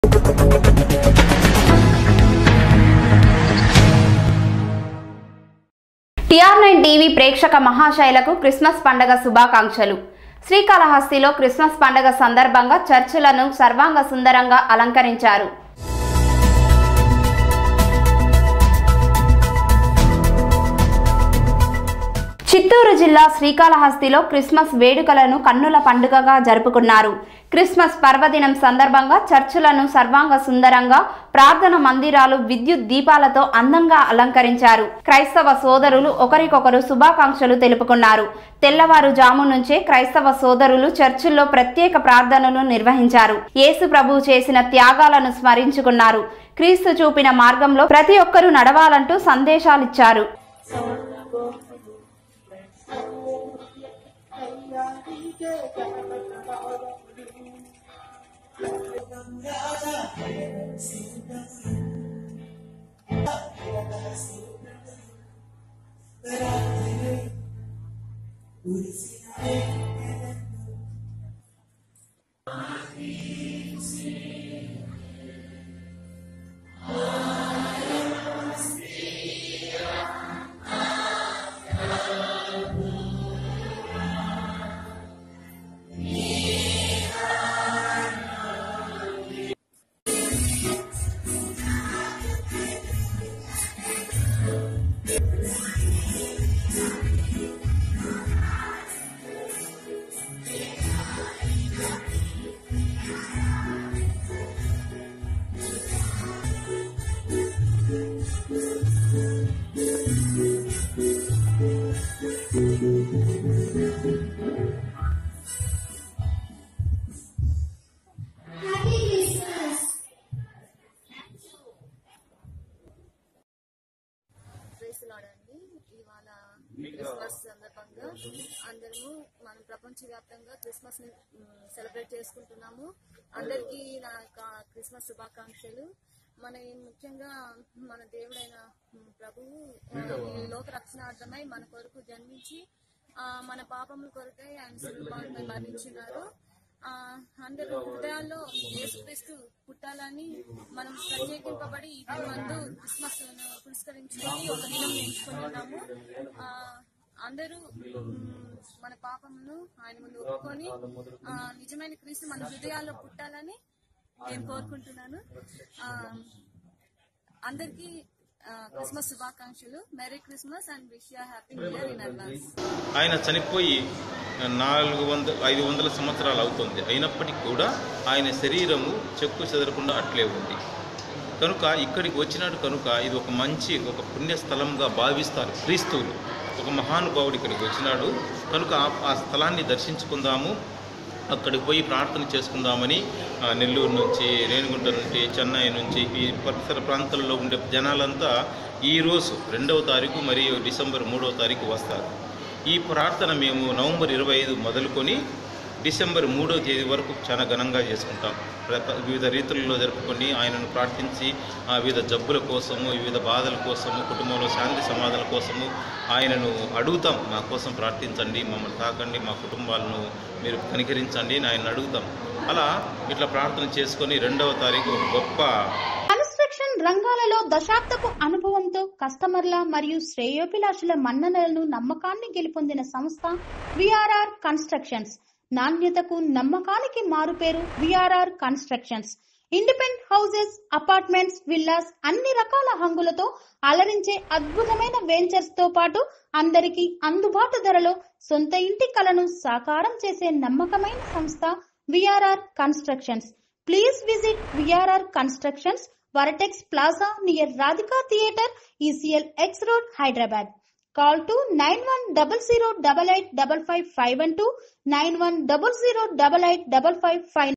TR nine TV ప్రేక్షక మహాశైలకు Christmas పండగ శుభాకాంక్షలు శ్రీకాళహస్తిలో క్రిస్మస్ పండగ సందర్భంగా చర్చిలను సర్వాంగ సుందరంగా అలంకరించారు చిత్తూరు జిల్లా శ్రీకాళహస్తిలో క్రిస్మస్ వేడుకలను కన్నుల పండుగగా జరుపుకున్నారు క్రిస్మస్ పర్వదినం సందర్భంగా చర్చిలను సర్వాంగ సుందరంగా ప్రార్థన మందిరాలు విద్యుత్ దీపాలతో అందంగా అలంకరించారు క్రైస్తవ సోదరులు ఒకరికొకరు శుభాకాంక్షలు తెలుపుకున్నారు తెల్లవారుజాము నుంచే క్రైస్తవ సోదరులు చర్చిల్లో ప్రత్యేక ప్రార్థనలు నిర్వహించారు యేసు ప్రభు చేసిన త్యాగాలను స్మరించుకున్నారు క్రీస్తు చూపిన మార్గంలో ప్రతి ఒక్కరూ నడవాలంటూ సందేశాలిచ్చారు ప్రేసులాడండి ఇవాళ క్రిస్మస్ సందర్భంగా అందరము మనం ప్రపంచవ్యాప్తంగా క్రిస్మస్ ని సెలబ్రేట్ చేసుకుంటున్నాము అందరికీ నా యొక్క క్రిస్మస్ శుభాకాంక్షలు మన ఈ ముఖ్యంగా మన దేవుడైన ఉమ్, ప్రభువు ఆ, ఈ లోక రక్షణార్థమై మన కొరకు జన్మించి ఆ, మన పాపముల కొరకై ఆయన శిల్పాలపై మరణించినారు ఆ, అందరూ హృదయాల్లో యేసుక్రీస్తు పుట్టాలని మనం ప్రత్యేకింపబడి ఈ మందు క్రిస్మస్ పురస్కరించుకొని ఒక దినం ఎంచుకుంటున్నాము ఆ, అందరూ మ్, మన పాపమును ఆయన ముందు ఒప్పుకొని ఆ, నిజమైన క్రీస్తు మన హృదయాల్లో పుట్టాలని నేను కోరుకుంటున్నాను ఆ, అందరికీ ఆ, క్రిస్మస్ శుభాకాంక్షలు merry Christmas and wish you happy new year in advance ఆయన చనిపోయి నాలుగు వంద ఐదు వందల సంవత్సరాలు అవుతుంది అయినప్పటికీ కూడా ఆయన శరీరము చెక్కు చెదరకుండా అట్లే ఉంది కనుక ఇక్కడికి వచ్చినాడు కనుక ఇది ఒక మంచి ఒక పుణ్యస్థలంగా భావిస్తారు క్రీస్తువులు ఒక మహానుభావుడు ఇక్కడికి వచ్చినాడు కనుక ఆ- ఆ స్థలాన్ని దర్శించుకుందాము అక్కడికి పోయి ప్రార్థన చేసుకుందామని ఆ, నెల్లూరు నుంచి రేణిగుంట నుంచి చెన్నై నుంచి ఈ పరిసర ప్రాంతాల్లో ఉండే జనాలంతా ఈరోజు రెండవ తారీఖు మరియు డిసెంబర్ మూడవ తారీఖు వస్తారు ఈ ప్రార్థన మేము నవంబర్ ఇరవై ఐదు మొదలుకొని డిసెంబర్ మూడవ తేదీ వరకు చాలా ఘనంగా చేసుకుంటాం రక- వివిధ రీతుల్లో జరుపుకొని ఆయనను ప్రార్థించి ఆ వివిధ జబ్బుల కోసము వివిధ బాధల కోసము కుటుంబంలో శాంతి సమాధానాల కోసము ఆయనను అడుగుతాం మా కోసం ప్రార్థించండి మమ్మల్ని తాకండి మా కుటుంబాలను మీరు కనికరించండి అని ఆయన అడుగుతాం అలా ఇట్లా ప్రార్థన చేసుకొని రెండవ తారీఖు ఒక గొప్ప కన్స్ట్రక్షన్ రంగాలలో దశాబ్దపు అనుభవంతో కస్టమర్ల మరియు శ్రేయోభిలాషుల మన్ననలను నమ్మకాన్ని గెలుపొందిన సంస్థ విఆర్ఆర్ కన్స్ట్రక్షన్స్ నాణ్యతకు నమ్మకానికి మారుపేరు VRR constructions independent houses apartments villas అన్ని రకాల హంగులతో అలరించే అద్భుతమైన వెంచర్స్ తో పాటు అందరికీ అందుబాటు ధరలో సొంత ఇంటి కలను సాకారం చేసే నమ్మకమైన సంస్థ VRR constructions Please visit VRR Constructions, Varatex Plaza near Radhika Theatre, ECL X Road, Hyderabad. Call to 9100885551 91008855